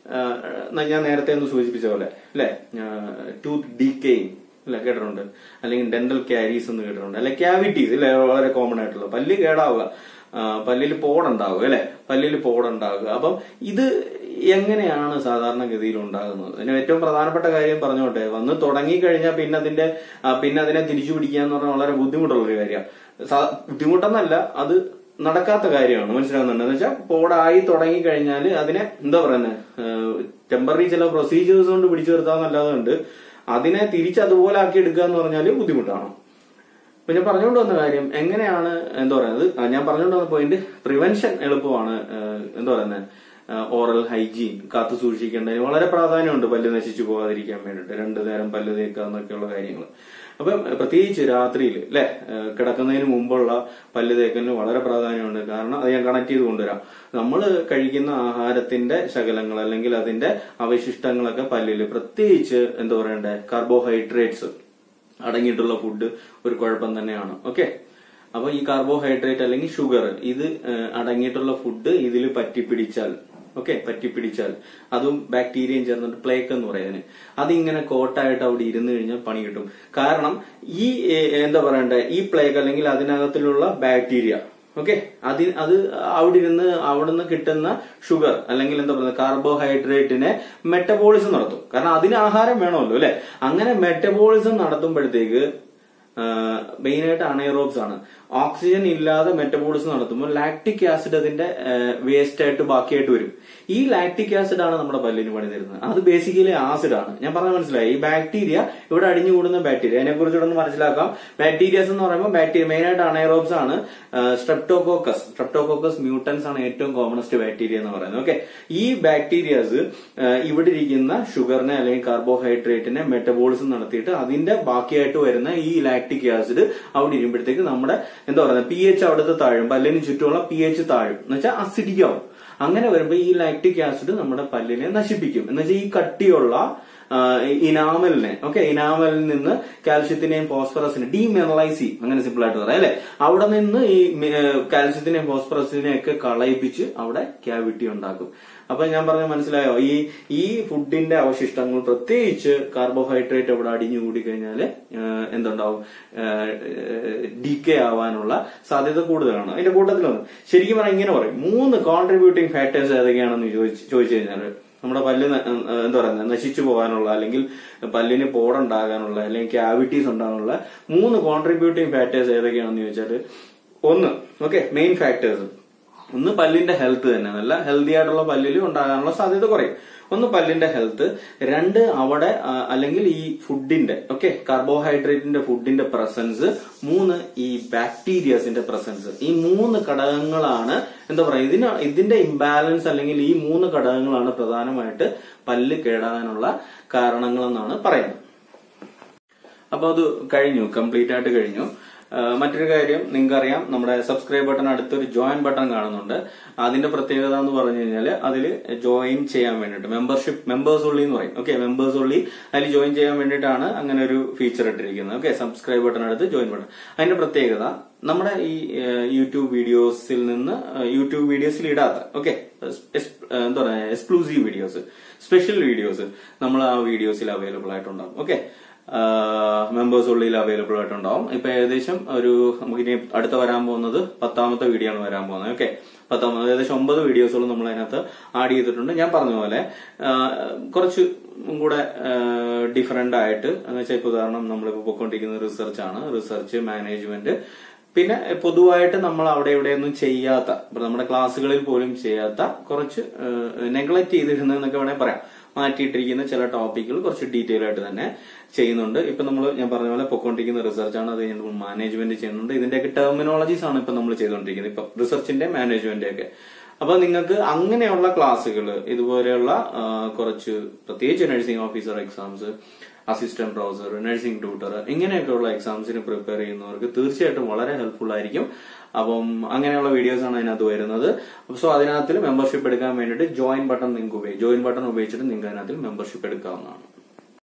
ആഹ് ഞാൻ നേരത്തെ ഒന്ന് സൂചിപ്പിച്ച പോലെ അല്ലെ ടൂത്ത് ഡീക്കെയിങ് അല്ല കേട്ടിട്ടുണ്ട് അല്ലെങ്കിൽ ഡെന്റൽ ക്യാരീസ് എന്ന് കേട്ടിട്ടുണ്ട് അല്ലെ ക്യാവിറ്റീസ് അല്ലെ വളരെ കോമൺ ആയിട്ടുള്ള പല്ല് കേടാവുക ആ, പല്ലിൽ പോടുണ്ടാവുക അല്ലെ പല്ലിൽ പോടുണ്ടാവുക അപ്പം ഇത് എങ്ങനെയാണ് സാധാരണഗതിയിൽ ഉണ്ടാകുന്നത് അതിന് ഏറ്റവും പ്രധാനപ്പെട്ട കാര്യം പറഞ്ഞോട്ടെ വന്ന് തുടങ്ങിക്കഴിഞ്ഞാൽ പിന്നെ അതിന്റെ ആ, പിന്നെ അതിനെ തിരിച്ചു പിടിക്കുക എന്ന് പറഞ്ഞാൽ വളരെ ബുദ്ധിമുട്ടുള്ള ഒരു കാര്യമാണ് ബുദ്ധിമുട്ടെന്നല്ല അത് നടക്കാത്ത കാര്യമാണ് മനസ്സിലാവുന്നുണ്ട് എന്ന് വെച്ചാൽ പോടായി തുടങ്ങി കഴിഞ്ഞാൽ അതിനെ എന്താ പറയുന്നത് ടെമ്പററി ചില പ്രൊസീജിയേഴ്സ് കൊണ്ട് പിടിച്ചു നിർത്താന്നല്ലാതെ ഉണ്ട് അതിനെ തിരിച്ച് അതുപോലെ ആക്കി എടുക്കുക എന്ന് പറഞ്ഞാൽ ബുദ്ധിമുട്ടാണ് പിന്നെ പറഞ്ഞുകൊണ്ട് വന്ന കാര്യം എങ്ങനെയാണ് എന്താ പറയുന്നത് ആ, ഞാൻ പറഞ്ഞുകൊണ്ട് വന്ന പോയിന്റ് പ്രിവെൻഷൻ എളുപ്പമാണ് ആ, എന്താ പറയുന്നത് ഓറൽ ഹൈജീൻ കാത്തു സൂക്ഷിക്കേണ്ടതിന് വളരെ പ്രാധാന്യമുണ്ട് പല്ല് നശിച്ചു പോകാതിരിക്കാൻ വേണ്ടിയിട്ട് രണ്ടു നേരം പല്ല് തേക്കുക എന്നൊക്കെയുള്ള കാര്യങ്ങൾ അപ്പം പ്രത്യേകിച്ച് രാത്രിയിൽ അല്ലെ കിടക്കുന്നതിന് മുമ്പുള്ള പല്ല് തേക്കലിന് വളരെ പ്രാധാന്യമുണ്ട് കാരണം അത് ഞാൻ കണക്ട് ചെയ്ത് കൊണ്ടുവരാം നമ്മൾ കഴിക്കുന്ന ആഹാരത്തിന്റെ ശകലങ്ങൾ അല്ലെങ്കിൽ അതിന്റെ അവശിഷ്ടങ്ങളൊക്കെ പല്ലിൽ പ്രത്യേകിച്ച് എന്താ പറയണ്ടേ കാർബോഹൈഡ്രേറ്റ്സ് അടങ്ങിയിട്ടുള്ള ഫുഡ് ഒരു കുഴപ്പം തന്നെയാണ് ഓക്കെ അപ്പൊ ഈ കാർബോഹൈഡ്രേറ്റ് അല്ലെങ്കിൽ ഷുഗർ ഇത് ഏഹ്, അടങ്ങിയിട്ടുള്ള ഫുഡ് ഇതിൽ പറ്റിപ്പിടിച്ചാൽ ഓക്കെ പറ്റിപ്പിടിച്ചാൽ അതും ബാക്ടീരിയയും ചേർന്നിട്ട് പ്ലേക്ക് എന്ന് പറയുന്നത് അതിങ്ങനെ കോട്ടായിട്ട് അവിടെ ഇരുന്ന് കഴിഞ്ഞാൽ പണി കിട്ടും കാരണം ഈ ഏഹ്, എന്താ പറയണ്ടേ ഈ പ്ലേക്ക് അല്ലെങ്കിൽ അതിനകത്തിലുള്ള ബാക്ടീരിയ ഓക്കെ അത് അത് അവിടെ ഇരുന്ന് അവിടെ നിന്ന് കിട്ടുന്ന ഷുഗർ അല്ലെങ്കിൽ എന്താ പറയുക കാർബോഹൈഡ്രേറ്റിനെ മെറ്റബോളിസം നടത്തും കാരണം അതിന് ആഹാരം വേണമല്ലോ അല്ലെ അങ്ങനെ മെറ്റബോളിസം നടത്തുമ്പോഴത്തേക്ക് മെയിനായിട്ട് അണൈറോബ്സ് ആണ് ഓക്സിജൻ ഇല്ലാതെ മെറ്റബോളിസം നടത്തുമ്പോൾ ലാക്ടിക് ആസിഡ് അതിന്റെ വേസ്റ്റ് ആയിട്ട് ബാക്കിയായിട്ട് വരും ഈ ലാക്ടിക് ആസിഡ് ആണ് നമ്മുടെ പല്ലിന് പണി തരുന്നത് അത് ബേസിക്കലി ആസിഡ് ആണ് ഞാൻ പറഞ്ഞ മനസ്സിലായി ഈ ബാക്ടീരിയ ഇവിടെ അടിഞ്ഞുകൂടുന്ന ബാക്ടീരിയ അതിനെ കുറിച്ച് ഒന്ന് മനസ്സിലാക്കാം ബാക്ടീരിയസ് എന്ന് പറയുമ്പോൾ ബാക്ടീരിയ മെയിനായിട്ട് അണൈറോബ്സ് ആണ് സ്ട്രെപ്റ്റോകോക്കസ് സ്ട്രെപ്റ്റോകോക്കസ് മ്യൂട്ടൻസ് ആണ് ഏറ്റവും കോമണസ്റ്റ് ബാക്ടീരിയ എന്ന് പറയുന്നത് ഓക്കെ ഈ ബാക്ടീരിയാസ് ഇവിടെ ഇരിക്കുന്ന ഷുഗറിനെ അല്ലെങ്കിൽ കാർബോഹൈഡ്രേറ്റിനെ മെറ്റബോളിസം നടത്തിയിട്ട് അതിന്റെ ബാക്കിയായിട്ട് വരുന്ന ഈ ലാക്ടിക് ആസിഡ് അവിടെ ഇരിക്കുമ്പോഴത്തേക്ക് നമ്മുടെ എന്താ പറയുക പി എച്ച് അവിടുത്തെ താഴും പല്ലിന് ചുറ്റുമുള്ള പി എച്ച് താഴും എന്ന് വെച്ചാൽ അസിഡിക് ആവും അങ്ങനെ വരുമ്പോൾ ഈ ലാക്ടിക് ആസിഡ് നമ്മുടെ പല്ലിനെ നശിപ്പിക്കും എന്ന് വെച്ചാൽ ഈ കട്ടിയുള്ള ഇനാമലിനെ ഓക്കെ ഇനാമലിൽ നിന്ന് കാൽഷ്യത്തിനെയും ഫോസ്ഫറസിനെ ഡീമിനറലൈസ് ചെയ്യും അങ്ങനെ സിമ്പിൾ ആയിട്ട് പറയാം അല്ലെ അവിടെ നിന്ന് ഈ കാൽഷ്യത്തിനെയും ഫോസ്ഫറസിനെയും ഒക്കെ കളയിപ്പിച്ച് അവിടെ ക്യാവിറ്റി ഉണ്ടാക്കും അപ്പൊ ഞാൻ പറഞ്ഞ മനസ്സിലായോ ഈ ഈ ഫുഡിന്റെ അവശിഷ്ടങ്ങൾ പ്രത്യേകിച്ച് കാർബോഹൈഡ്രേറ്റ് അവിടെ അടിഞ്ഞു കൂടി കഴിഞ്ഞാൽ എന്തുണ്ടാവും ഡീക്കേ ആവാനുള്ള സാധ്യത കൂടുതലാണ് അതിന്റെ കൂട്ടത്തിലൊന്ന് ശരിക്കും പറഞ്ഞാൽ ഇങ്ങനെ പറയും മൂന്ന് കോൺട്രിബ്യൂട്ടിംഗ് ഫാക്ടേഴ്സ് ഏതൊക്കെയാണെന്ന് ചോദിച്ചു ചോദിച്ചു കഴിഞ്ഞാൽ നമ്മുടെ പല്ല് ന- ഏഹ് എന്താ പറയുക നശിച്ചു പോകാനുള്ള അല്ലെങ്കിൽ പല്ലിന് പോടുണ്ടാകാനുള്ള അല്ലെങ്കിൽ ക്യാവിറ്റീസ് ഉണ്ടാകാനുള്ള മൂന്ന് കോൺട്രിബ്യൂട്ടിംഗ് ഫാക്ടേഴ്സ് ഏതൊക്കെയാണെന്ന് ചോദിച്ചാൽ ഒന്ന് ഓക്കെ മെയിൻ ഫാക്ടേഴ്സ് ഒന്ന് പല്ലിന്റെ ഹെൽത്ത് തന്നെ നല്ല ഹെൽത്തി ആയിട്ടുള്ള പല്ലിൽ ഉണ്ടാകാനുള്ള സാധ്യത കുറയും ഒന്ന് പല്ലിന്റെ ഹെൽത്ത് രണ്ട് അവിടെ ആ, അല്ലെങ്കിൽ ഈ ഫുഡിന്റെ ഓക്കെ കാർബോഹൈഡ്രേറ്റിന്റെ ഫുഡിന്റെ പ്രസൻസ് മൂന്ന് ഈ ബാക്ടീരിയസിന്റെ പ്രസൻസ് ഈ മൂന്ന് ഘടകങ്ങളാണ് എന്താ പറയാ ഇതിന് ഇതിന്റെ ഇംബാലൻസ് അല്ലെങ്കിൽ ഈ മൂന്ന് ഘടകങ്ങളാണ് പ്രധാനമായിട്ട് പല്ല് കേടാകാനുള്ള കാരണങ്ങളെന്നാണ് പറയുന്നത് അപ്പൊ അത് കഴിഞ്ഞു കംപ്ലീറ്റ് ആയിട്ട് കഴിഞ്ഞു ആ, മറ്റൊരു കാര്യം നിങ്ങൾക്കറിയാം നമ്മുടെ സബ്സ്ക്രൈബ് ബട്ടൺ അടുത്തൊരു ജോയിൻ ബട്ടൺ കാണുന്നുണ്ട് അതിന്റെ പ്രത്യേകത എന്ന് പറഞ്ഞു കഴിഞ്ഞാൽ അതിൽ ജോയിൻ ചെയ്യാൻ വേണ്ടിയിട്ട് മെമ്പർഷിപ്പ് മെമ്പേഴ്സ് ഉള്ളി എന്ന് പറയും ഓക്കെ മെമ്പേഴ്സ് ഉള്ളി അതിൽ ജോയിൻ ചെയ്യാൻ വേണ്ടിയിട്ടാണ് അങ്ങനെ ഒരു ഫീച്ചർ ഇട്ടിരിക്കുന്നത് ഓക്കെ സബ്സ്ക്രൈബ് ബട്ടൺ അടുത്ത് ജോയിൻ ബട്ടൺ അതിന്റെ പ്രത്യേകത നമ്മുടെ ഈ ഏഹ്, യൂട്യൂബ് വീഡിയോസിൽ നിന്ന് ഏഹ്, യൂട്യൂബ് വീഡിയോസിൽ ഇടാത്ത ഓക്കെ എന്താ പറയാ എക്സ്ക്ലൂസീവ് വീഡിയോസ് സ്പെഷ്യൽ വീഡിയോസ് നമ്മൾ ആ വീഡിയോസിൽ അവൈലബിൾ ആയിട്ടുണ്ടാകും ഓക്കെ മെമ്പേഴ്സ് ഉള്ളിൽ അവൈലബിൾ ആയിട്ടുണ്ടാവും ഇപ്പൊ ഏകദേശം ഒരു നമുക്കിനി അടുത്ത വരാൻ പോകുന്നത് പത്താമത്തെ വീഡിയോ ആണ് വരാൻ പോകുന്നത് ഓക്കെ പത്താമത് ഏകദേശം ഒമ്പത് വീഡിയോസുകൾ നമ്മൾ അതിനകത്ത് ആഡ് ചെയ്തിട്ടുണ്ട് ഞാൻ പറഞ്ഞ പോലെ ആ, കുറച്ച് കൂടെ ഡിഫറെന്റ് ആയിട്ട് എന്ന് വെച്ചാൽ ഇപ്പൊ ഉദാഹരണം നമ്മളിപ്പോ പൊയ്ക്കൊണ്ടിരിക്കുന്ന റിസർച്ച് ആണ് റിസർച്ച് മാനേജ്മെന്റ് പിന്നെ പൊതുവായിട്ട് നമ്മൾ അവിടെ ഇവിടെയൊന്നും ചെയ്യാത്ത ഇപ്പൊ നമ്മുടെ ക്ലാസ്സുകളിൽ പോലും ചെയ്യാത്ത കുറച്ച് നെഗ്ലക്ട് ചെയ്തിരുന്നതെന്നൊക്കെ വേണേൽ പറയാം മാറ്റിയിട്ടിരിക്കുന്ന ചില ടോപ്പിക്കുകൾ കുറച്ച് ഡീറ്റെയിൽ ആയിട്ട് തന്നെ ചെയ്യുന്നുണ്ട് ഇപ്പൊ നമ്മൾ ഞാൻ പറഞ്ഞ പോലെ പൊക്കോണ്ടിരിക്കുന്ന റിസർച്ച് ആണ് അത് കഴിഞ്ഞ് മാനേജ്മെന്റ് ചെയ്യുന്നുണ്ട് ഇതിന്റെയൊക്കെ ടെർമിനോളജീസ് ആണ് ഇപ്പൊ നമ്മൾ ചെയ്തുകൊണ്ടിരിക്കുന്നത് ഇപ്പൊ റിസർച്ചിന്റെ മാനേജ്മെന്റ് ഒക്കെ അപ്പൊ നിങ്ങൾക്ക് അങ്ങനെയുള്ള ക്ലാസ്സുകൾ ഇതുപോലെയുള്ള ആ, കുറച്ച് പ്രത്യേകിച്ച് nursing officer exams assistant professor nursing tutor ഇങ്ങനെയൊക്കെയുള്ള എക്സാംസിന് പ്രിപ്പയർ ചെയ്യുന്നവർക്ക് തീർച്ചയായിട്ടും വളരെ ഹെൽപ്ഫുൾ ആയിരിക്കും അപ്പം അങ്ങനെയുള്ള വീഡിയോസ് ആണ് അതിനകത്ത് വരുന്നത് സോ അതിനകത്തിൽ മെമ്പർഷിപ്പ് എടുക്കാൻ വേണ്ടിയിട്ട് ജോയിൻ ബട്ടൺ നിങ്ങൾക്ക് ഉപയോഗിക്കും ജോയിൻ ബട്ടൺ ഉപയോഗിച്ചിട്ട് നിങ്ങൾക്ക് അതിനകത്തിൽ മെമ്പർഷിപ്പ് എടുക്കാവുന്നതാണ്